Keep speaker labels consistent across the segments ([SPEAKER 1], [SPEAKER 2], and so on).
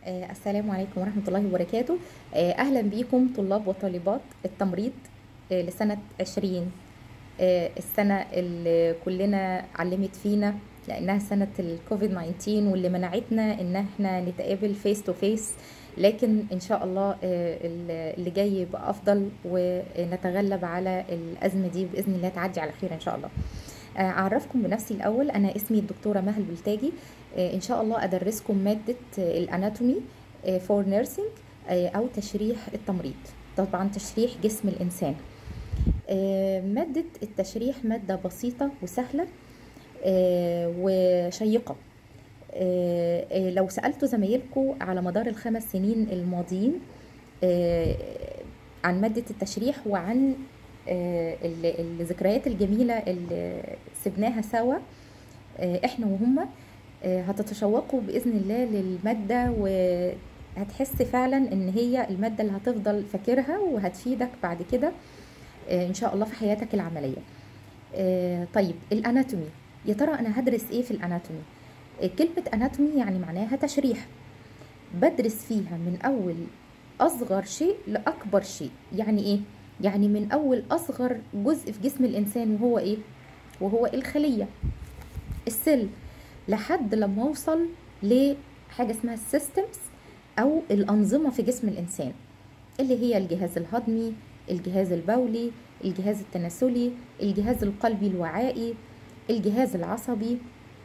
[SPEAKER 1] آه، السلام عليكم ورحمة الله وبركاته آه، أهلا بكم طلاب وطالبات التمريض آه، لسنة 20 آه، السنة اللي كلنا علمت فينا لأنها سنة الكوفيد 19 واللي منعتنا إن احنا نتقابل فيس تو فيس لكن إن شاء الله آه، اللي جاي يبقى أفضل ونتغلب على الأزمة دي بإذن الله تعدي على خير إن شاء الله آه، أعرفكم بنفسي الأول أنا اسمي الدكتورة مهل بلتاجي آه، إن شاء الله أدرسكم مادة آه، الأناتومي فور نيرسينج أو تشريح التمريض طبعا تشريح جسم الإنسان آه، مادة التشريح مادة بسيطة وسهلة آه، وشيقة آه، آه، لو سألتوا زمايلكم على مدار الخمس سنين الماضيين آه، عن مادة التشريح وعن آه، ال- الذكريات الجميلة اللي سبناها سوا آه، احنا وهما آه، هتتشوقوا بإذن الله للمادة وهتحس فعلا ان هي المادة اللي هتفضل فاكرها وهتفيدك بعد كده آه، ان شاء الله في حياتك العملية آه، طيب الاناتومي يا ترى انا هدرس ايه في الاناتومي آه، كلمة اناتومي يعني معناها تشريح بدرس فيها من اول اصغر شيء لاكبر شيء يعني ايه يعني من اول اصغر جزء في جسم الانسان وهو ايه وهو الخلية السل لحد لما اوصل لحاجة اسمها السيستمز او الانظمة في جسم الانسان اللي هي الجهاز الهضمي الجهاز البولي الجهاز التناسلي الجهاز القلبي الوعائي الجهاز العصبي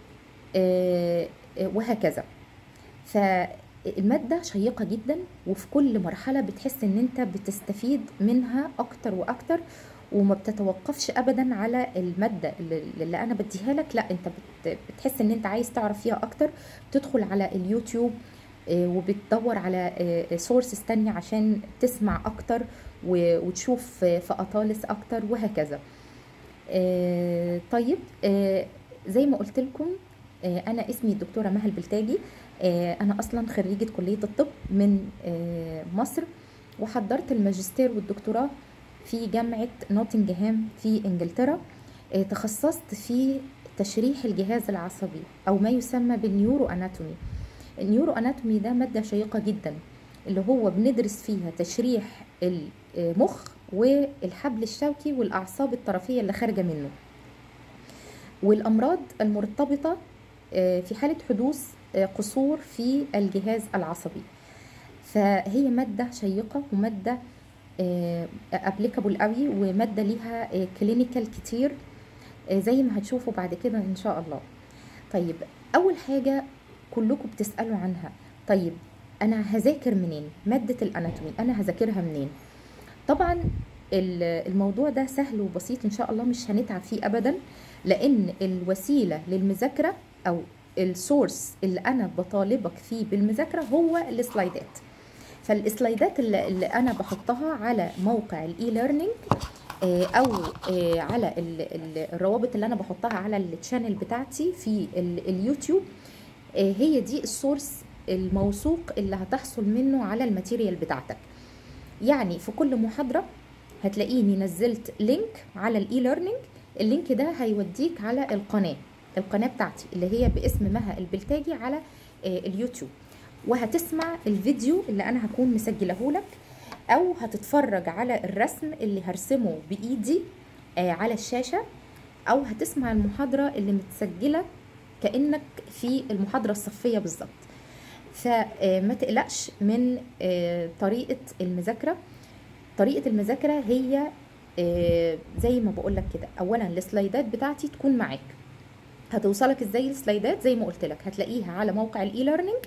[SPEAKER 1] آه، آه، وهكذا فالمادة شيقة جدا وفي كل مرحلة بتحس ان انت بتستفيد منها اكتر واكتر وما بتتوقفش ابدا على المادة اللي اللي انا بديها لك لا انت بت- بتحس ان انت عايز تعرف فيها اكتر تدخل على اليوتيوب آه، وبتدور على سورسز تانية عشان تسمع اكتر و- وتشوف آه، في اطالس اكتر وهكذا آه، طيب آه، زي ما قلت لكم آه، انا اسمي الدكتوره مها البلتاجي آه، انا اصلا خريجه كليه الطب من آه، مصر وحضرت الماجستير والدكتوراه في جامعه نوتنجهام في انجلترا آه، تخصصت في تشريح الجهاز العصبي او ما يسمى بالنيورو اناتومي النيورو اناتومي ده ماده شيقه جدا اللي هو بندرس فيها تشريح المخ والحبل الشوكي والاعصاب الطرفيه اللي خارجه منه والامراض المرتبطه آه، في حاله حدوث آه، قصور في الجهاز العصبي فهي ماده شيقه وماده ابليكابل قوي وماده ليها كلينيكال كتير آه، زي ما هتشوفوا بعد كده ان شاء الله طيب اول حاجه كلكم بتسالوا عنها طيب انا هذاكر منين ماده الاناتومي انا هذاكرها منين طبعا ال- الموضوع ده سهل وبسيط ان شاء الله مش هنتعب فيه ابدا لان الوسيله للمذاكره او السورس اللي انا بطالبك فيه بالمذاكره هو السلايدات فالسلايدات اللي, اللي انا بحطها على موقع الاي ليرنينج او آه، على ال- ال- الروابط اللي انا بحطها على التشانل بتاعتي في ال- اليوتيوب آه، هي دي السورس الموثوق اللي هتحصل منه على الماتيريال بتاعتك يعني في كل محاضرة هتلاقيني نزلت لينك على الاي ليرنينج اللينك ده هيوديك على القناة القناة بتاعتي اللي هي باسم مها البلتاجي على آه، اليوتيوب وهتسمع الفيديو اللي انا هكون مسجله لك او هتتفرج على الرسم اللي هرسمه بايدي آه، على الشاشة او هتسمع المحاضرة اللي متسجلة كأنك في المحاضرة الصفية بالظبط فما تقلقش من آه، طريقة المذاكرة طريقة المذاكرة هي آه، زي ما بقولك كده اولا السلايدات بتاعتي تكون معاك هتوصلك ازاي السلايدات زي ما قلت لك هتلاقيها على موقع الاي ليرنينج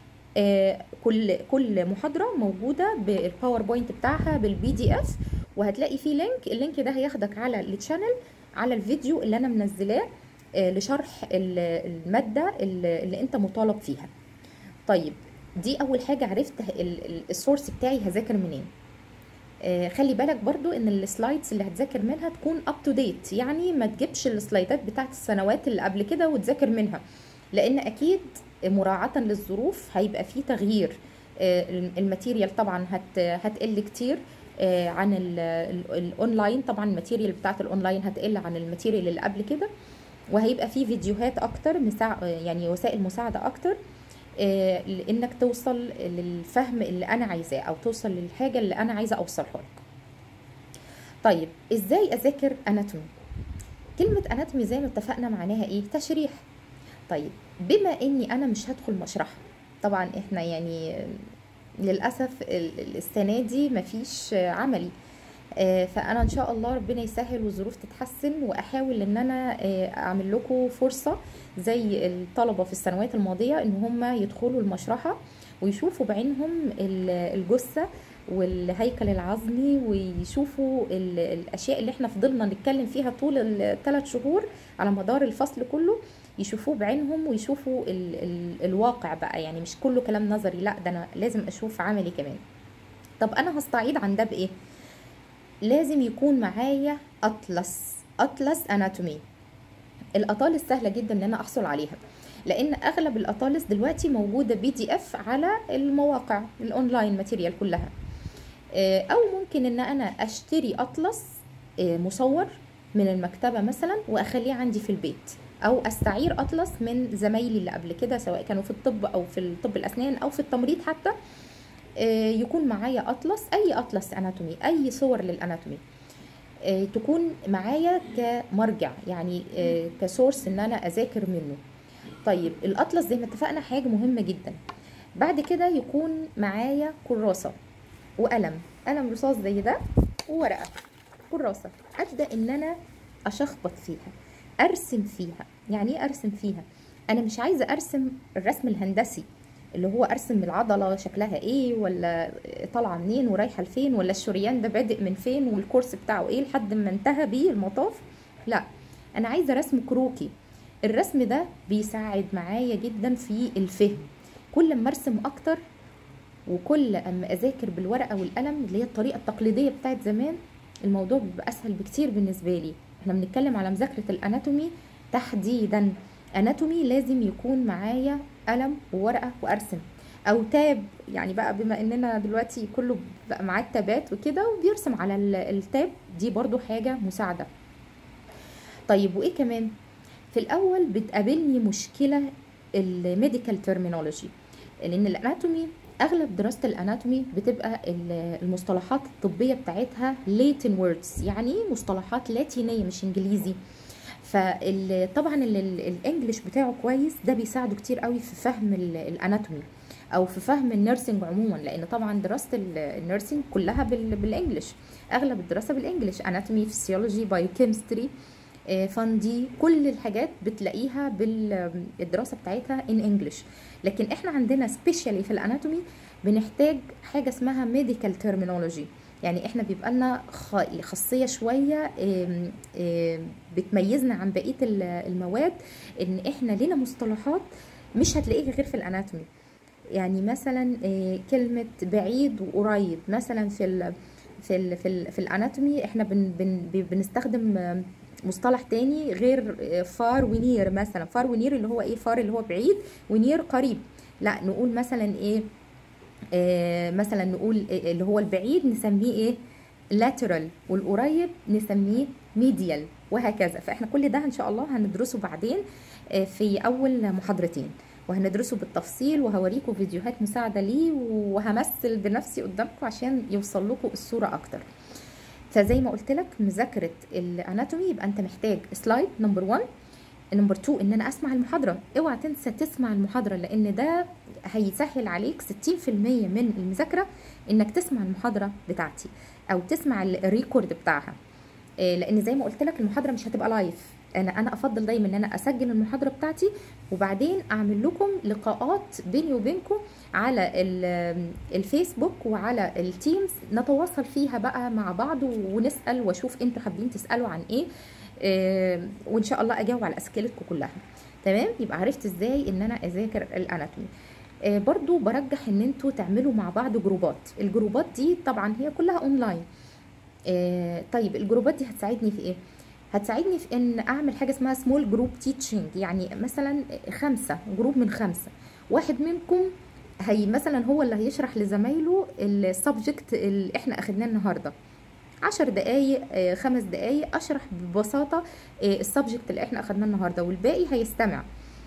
[SPEAKER 1] كل كل محاضره موجوده بالباوربوينت بتاعها بالبي دي اف وهتلاقي فيه لينك اللينك ده هياخدك على التشانل على الفيديو اللي انا منزلاه آه، لشرح ال- الماده اللي اللي انت مطالب فيها طيب دي اول حاجه عرفت ال- ال- السورس بتاعي هذاكر منين آه، خلي بالك برضو ان السلايدز اللي هتذاكر منها تكون اب تو ديت يعني ما تجيبش السلايدات بتاعت السنوات اللي قبل كده وتذاكر منها لان اكيد مراعاة للظروف هيبقى فيه تغيير آه، الماتيريال طبعا هت هتقل كتير آه، عن ال- ال- الاونلاين طبعا الماتيريال بتاعت الاونلاين هتقل عن الماتيريال اللي قبل كده وهيبقى فيه فيديوهات اكتر مساع يعني وسائل مساعدة اكتر آه، لانك توصل للفهم اللي انا عايزاه او توصل للحاجه اللي انا عايزه اوصلها لك طيب ازاي اذاكر اناتومي كلمه اناتومي زي ما اتفقنا معناها ايه تشريح طيب بما اني انا مش هدخل مشرحه طبعا احنا يعني للاسف ال- ال- السنه دي مفيش عملي آه، فانا ان شاء الله ربنا يسهل والظروف تتحسن واحاول ان انا آه، اعمل لكم فرصه زي الطلبه في السنوات الماضيه ان هم يدخلوا المشرحه ويشوفوا بعينهم ال- الجثه والهيكل العظمي ويشوفوا ال- الاشياء اللي احنا فضلنا نتكلم فيها طول الثلاث شهور على مدار الفصل كله يشوفوه بعينهم ويشوفوا ال ال الواقع بقى يعني مش كله كلام نظري لا ده انا لازم اشوف عملي كمان طب انا هستعيد عن ده بايه لازم يكون معايا اطلس اطلس اناتومي الاطالس سهله جدا ان انا احصل عليها لان اغلب الاطالس دلوقتي موجوده بي دي اف على المواقع الاونلاين ماتيريال كلها آه، او ممكن ان انا اشتري اطلس آه، مصور من المكتبه مثلا واخليه عندي في البيت او استعير اطلس من زمايلي اللي قبل كده سواء كانوا في الطب او في الطب الاسنان او في التمريض حتى آه، يكون معايا اطلس اي اطلس اناتومي اي صور للاناتومي آه، تكون معايا كمرجع يعني آه، كسورس ان انا اذاكر منه طيب الاطلس زي ما اتفقنا حاجه مهمه جدا بعد كده يكون معايا كراسه وقلم قلم رصاص زي ده وورقه كراسه ابدا ان انا اشخبط فيها ارسم فيها يعني ايه ارسم فيها انا مش عايزه ارسم الرسم الهندسي اللي هو ارسم العضله شكلها ايه ولا طالعه منين ورايحه لفين ولا الشريان ده بادئ من فين والكورس بتاعه ايه لحد ما انتهى بيه المطاف لا انا عايزه رسم كروكي الرسم ده بيساعد معايا جدا في الفهم كل ما ارسم اكتر وكل اما اذاكر بالورقه والقلم اللي هي الطريقه التقليديه بتاعت زمان الموضوع بيبقى اسهل بكتير بالنسبه لي احنا بنتكلم على مذاكره الاناتومي تحديدا اناتومي لازم يكون معايا قلم وورقه وارسم او تاب يعني بقى بما اننا دلوقتي كله بقى معاه التابات وكده وبيرسم على ال- التاب دي برضو حاجه مساعده طيب وايه كمان في الاول بتقابلني مشكله الميديكال ترمينولوجي لان الاناتومي اغلب دراسه الاناتومي بتبقى ال- المصطلحات الطبيه بتاعتها لاتين ووردز يعني مصطلحات لاتينيه مش انجليزي فطبعا الانجليش بتاعه كويس ده بيساعده كتير قوي في فهم ال- الاناتومي او في فهم النيرسينج عموما لان طبعا دراسه ال- النيرسينج كلها بال- بالانجليش اغلب الدراسه بالانجليش اناتومي فيسيولوجي بايوكيمستري فاندي كل الحاجات بتلاقيها بالدراسه بتاعتها ان انجلش لكن احنا عندنا سبيشالي في الاناتومي بنحتاج حاجه اسمها ميديكال ترمينولوجي يعني احنا بيبقى لنا خ- خاصيه شويه آم، آم، بتميزنا عن بقيه ال- المواد ان احنا لنا مصطلحات مش هتلاقيها غير في الاناتومي يعني مثلا آه، كلمه بعيد وقريب مثلا في ال في ال في, ال في الاناتومي احنا بن بن بنستخدم آم، مصطلح تاني غير فار ونير مثلا فار ونير اللي هو ايه فار اللي هو بعيد ونير قريب لا نقول مثلا ايه آه مثلا نقول إيه اللي هو البعيد نسميه ايه lateral والقريب نسميه medial وهكذا فاحنا كل ده ان شاء الله هندرسه بعدين آه في اول محاضرتين وهندرسه بالتفصيل وهوريكم فيديوهات مساعده ليه وهمثل بنفسي قدامكم عشان يوصل لكم الصوره اكتر فزي ما قلت لك مذاكره الاناتومي يبقى انت محتاج سلايد نمبر 1 نمبر 2 ان انا اسمع المحاضره اوعى تنسى تسمع المحاضره لان ده هيسهل عليك 60% من المذاكره انك تسمع المحاضره بتاعتي او تسمع الريكورد بتاعها إيه، لان زي ما قلت لك المحاضره مش هتبقى لايف انا انا افضل دايما ان انا اسجل المحاضره بتاعتي وبعدين اعمل لكم لقاءات بيني وبينكم على ال- الفيسبوك وعلى التيمز نتواصل فيها بقى مع بعض ونسال واشوف انتوا حابين تسالوا عن ايه إيه، وان شاء الله اجاوب على اسئلتكم كلها تمام يبقى عرفت ازاي ان انا اذاكر الاناتومي آه، برضو برجح ان انتوا تعملوا مع بعض جروبات الجروبات دي طبعا هي كلها اونلاين آه، طيب الجروبات دي هتساعدني في ايه هتساعدني في ان اعمل حاجه اسمها سمول جروب تيتشنج يعني مثلا خمسه جروب من خمسه واحد منكم هي مثلا هو اللي هيشرح لزمايله السبجكت اللي احنا اخدناه النهارده عشر دقايق آه، خمس دقايق اشرح ببساطه السبجكت اللي احنا اخدناه النهارده والباقي هيستمع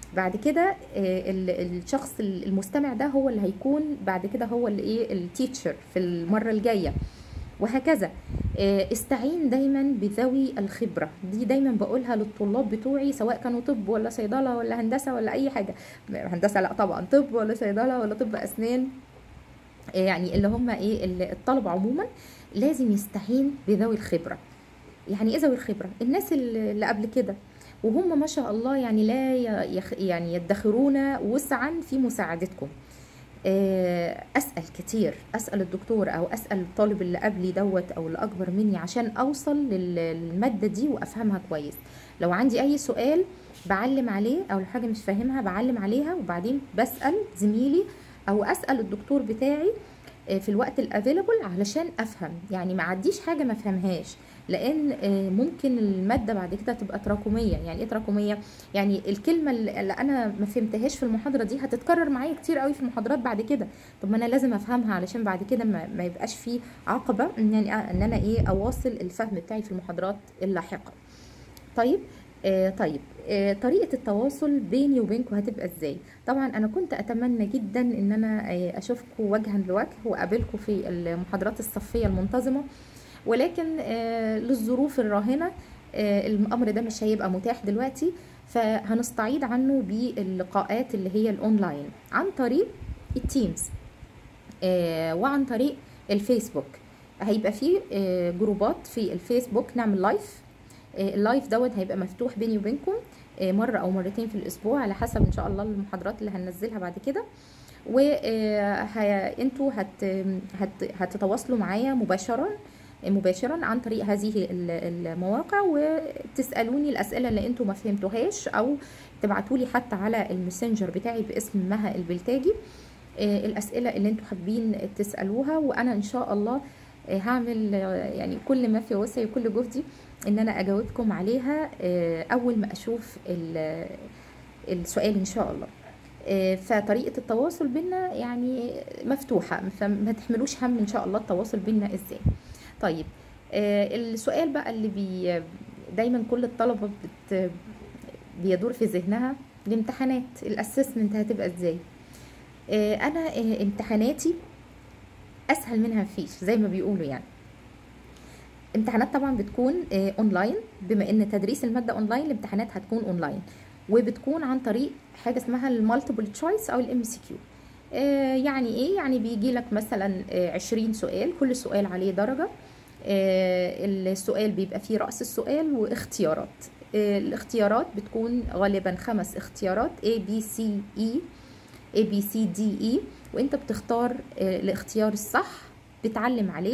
[SPEAKER 1] بعد كده آه، ال- الشخص المستمع ده هو اللي هيكون بعد كده هو اللي ايه التيتشر في المره الجايه وهكذا آه، استعين دايما بذوي الخبره دي دايما بقولها للطلاب بتوعي سواء كانوا طب ولا صيدله ولا هندسه ولا اي حاجه هندسه لا طبعا طب ولا صيدله ولا طب اسنان آه، يعني اللي هم ايه اللي- الطلبه عموما لازم يستعين بذوي الخبره يعني ايه ذوي الخبره الناس اللي اللي قبل كده وهم ما شاء الله يعني لا ي- يخ يعني يدخرون وسعا في مساعدتكم آه، اسال كتير اسال الدكتور او اسال الطالب اللي قبلي دوت او اللي اكبر مني عشان اوصل لل- للماده دي وافهمها كويس لو عندي اي سؤال بعلم عليه او لو حاجه مش فاهمها بعلم عليها وبعدين بسال زميلي او اسال الدكتور بتاعي آه، في الوقت الافيلبل علشان افهم يعني ما عديش حاجه ما افهمهاش لان آه، ممكن الماده بعد كده تبقى تراكميه يعني ايه تراكميه يعني الكلمه اللي اللي انا ما فهمتهاش في المحاضره دي هتتكرر معايا كتير قوي في المحاضرات بعد كده طب ما انا لازم افهمها علشان بعد كده ما, ما يبقاش في عقبه ان يعني ان انا ايه اواصل الفهم بتاعي في المحاضرات اللاحقه طيب آه طيب آه طريقة التواصل بيني وبينكم هتبقى ازاي؟ طبعا انا كنت اتمنى جدا ان انا آه اشوفكم وجها لوجه واقابلكم في المحاضرات الصفية المنتظمة ولكن آه للظروف الراهنة آه الامر ده مش هيبقى متاح دلوقتي فهنستعيد عنه باللقاءات اللي هي الاونلاين عن طريق التيمز آه وعن طريق الفيسبوك هيبقى فيه آه جروبات في الفيسبوك نعمل لايف آه، اللايف دوت هيبقى مفتوح بيني وبينكم آه، مرة أو مرتين في الأسبوع على حسب إن شاء الله المحاضرات اللي هننزلها بعد كده وانتوا هت هت هتتواصلوا معايا مباشرة مباشرا عن طريق هذه ال- المواقع وتسالوني الاسئله اللي انتوا ما فهمتوهاش او تبعتوا لي حتى على الماسنجر بتاعي باسم مها البلتاجي آه، الاسئله اللي انتوا حابين تسالوها وانا ان شاء الله آه، هعمل آه، يعني كل ما في وسعي وكل جهدي ان انا اجاوبكم عليها آه، اول ما اشوف ال- السؤال ان شاء الله آه، فطريقه التواصل بينا يعني مفتوحه فما تحملوش هم ان شاء الله التواصل بينا ازاي طيب آه، السؤال بقى اللي بي دايما كل الطلبه بت بيدور في ذهنها الامتحانات الاسسمنت هتبقى ازاي آه، انا آه، امتحاناتي اسهل منها مفيش زي ما بيقولوا يعني امتحانات طبعا بتكون آه، اونلاين بما ان تدريس الماده اونلاين الامتحانات هتكون اونلاين وبتكون عن طريق حاجه اسمها المالتيبل تشويس او الام سي كيو يعني ايه يعني بيجي لك مثلا آه، 20 سؤال كل سؤال عليه درجه آه، السؤال بيبقى فيه راس السؤال واختيارات آه، الاختيارات بتكون غالبا خمس اختيارات A B C E A B C D E وانت بتختار آه، الاختيار الصح بتعلم عليه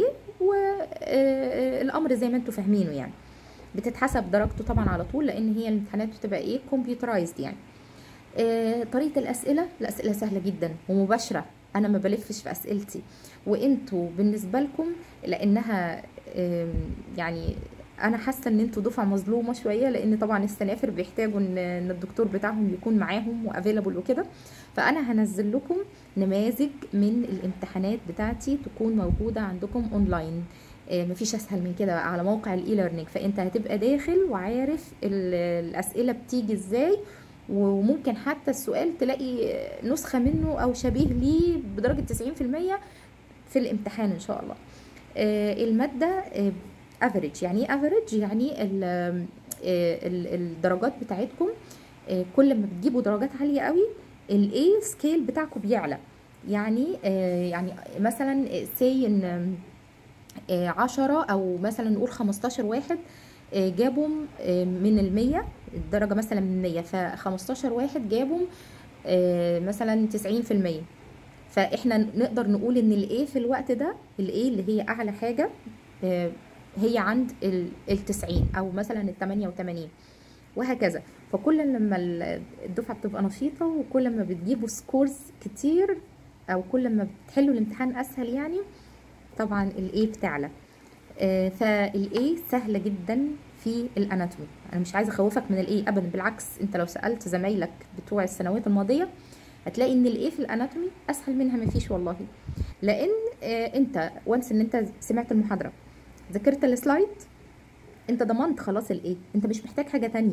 [SPEAKER 1] والامر زي ما انتوا فاهمينه يعني بتتحسب درجته طبعا على طول لان هي الامتحانات بتبقى ايه كمبيوترايزد يعني آه، طريقه الاسئله الاسئله سهله جدا ومباشره انا ما بلفش في اسئلتي وانتوا بالنسبه لكم لانها آم، يعني انا حاسه ان انتوا دفعه مظلومه شويه لان طبعا السنافر بيحتاجوا ان إن الدكتور بتاعهم يكون معاهم وافيلابل وكده فانا هنزل لكم نماذج من الامتحانات بتاعتي تكون موجوده عندكم اونلاين آه، مفيش اسهل من كده بقى على موقع الاي ليرنينج فانت هتبقى داخل وعارف ال- الاسئله بتيجي ازاي وممكن حتى السؤال تلاقي نسخه منه او شبيه ليه بدرجه 90% في الامتحان ان شاء الله آه، الماده افريج يعني ايه افريج يعني ال- آه، ال- الدرجات بتاعتكم آه، كل ما بتجيبوا درجات عاليه قوي الاي سكيل بتاعكم بيعلى يعني آه، يعني مثلا سي ان آه، عشرة او مثلا نقول 15 واحد آه، جابوا آه، من المية الدرجة مثلا من المية ف15 واحد جابوا آه، مثلا 90% فاحنا نقدر نقول ان الايه في الوقت ده الايه اللي هي اعلى حاجة آه، هي عند ال 90 او مثلا ال 88 وهكذا فكل لما ال- الدفعه بتبقى نشيطه وكل ما بتجيبوا سكورز كتير او كل ما بتحلوا الامتحان اسهل يعني طبعا الاي بتعلى آه، فالاي سهله جدا في الاناتومي انا مش عايزه اخوفك من الاي ابدا بالعكس انت لو سالت زمايلك بتوع السنوات الماضيه هتلاقي ان الايه في الاناتومي اسهل منها مفيش والله لان آه، انت وانس ان انت سمعت المحاضره ذاكرت السلايد انت ضمنت خلاص الايه انت مش محتاج حاجه تانية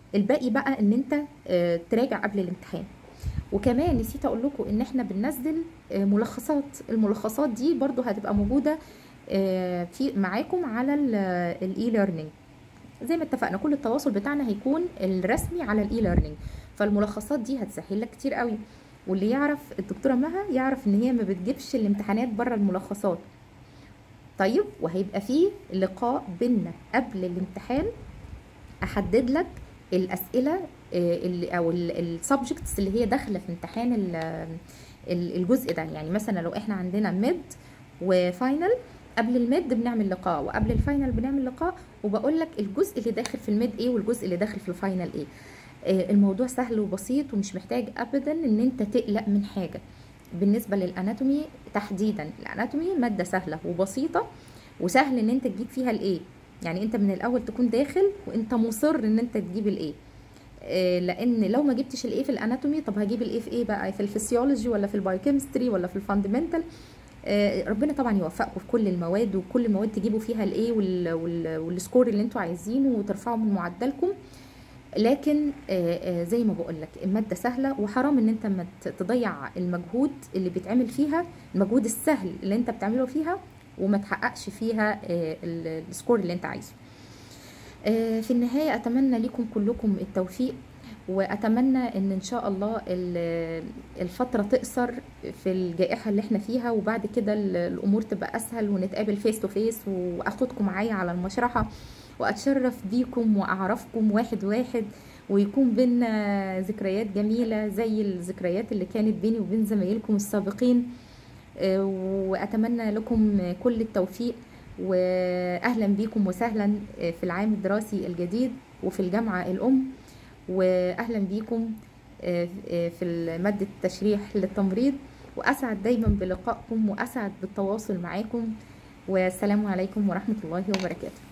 [SPEAKER 1] الباقي بقى ان انت آه، تراجع قبل الامتحان وكمان نسيت اقول لكم ان احنا بننزل آه، ملخصات الملخصات دي برضو هتبقى موجوده آه، في معاكم على الاي ليرنينج زي ما اتفقنا كل التواصل بتاعنا هيكون الرسمي على الاي ليرنينج فالملخصات دي هتسهل لك كتير قوي واللي يعرف الدكتوره مها يعرف ان هي ما بتجيبش الامتحانات بره الملخصات طيب وهيبقى فيه لقاء بينا قبل الامتحان احدد لك الاسئله آه، اللي او السبجكتس اللي هي داخله في امتحان ال- ال- الجزء ده يعني مثلا لو احنا عندنا ميد وفاينل قبل الميد بنعمل لقاء وقبل الفاينل بنعمل لقاء وبقول لك الجزء اللي داخل في الميد ايه والجزء اللي داخل في الفاينل ايه آه، الموضوع سهل وبسيط ومش محتاج ابدا ان انت تقلق من حاجه بالنسبه للاناتومي تحديدا الاناتومي ماده سهله وبسيطه وسهل ان انت تجيب فيها الايه يعني انت من الاول تكون داخل وانت مصر ان انت تجيب الايه آه، لان لو ما جبتش الايه في الاناتومي طب هجيب الايه في ايه بقى في الفسيولوجي ولا في البايوكيمستري ولا في الفاندمنتال آه، ربنا طبعا يوفقكم في كل المواد وكل المواد تجيبوا فيها الايه وال- وال- والسكور اللي انتوا عايزينه وترفعوا من معدلكم لكن آه، آه، زي ما بقول لك الماده سهله وحرام ان انت ما ت- تضيع المجهود اللي بيتعمل فيها المجهود السهل اللي انت بتعمله فيها وما تحققش فيها آه، ال- السكور اللي انت عايزه آه، في النهايه اتمنى لكم كلكم التوفيق واتمنى ان ان شاء الله ال- الفتره تقصر في الجائحه اللي احنا فيها وبعد كده ال- الامور تبقى اسهل ونتقابل فيس تو فيس واخدكم معايا على المشرحه واتشرف بيكم واعرفكم واحد واحد ويكون بينا ذكريات جميله زي الذكريات اللي كانت بيني وبين زمايلكم السابقين آه، واتمنى لكم كل التوفيق واهلا بيكم وسهلا في العام الدراسي الجديد وفي الجامعه الام واهلا بيكم آه، آه، في ماده التشريح للتمريض واسعد دايما بلقائكم واسعد بالتواصل معاكم والسلام عليكم ورحمه الله وبركاته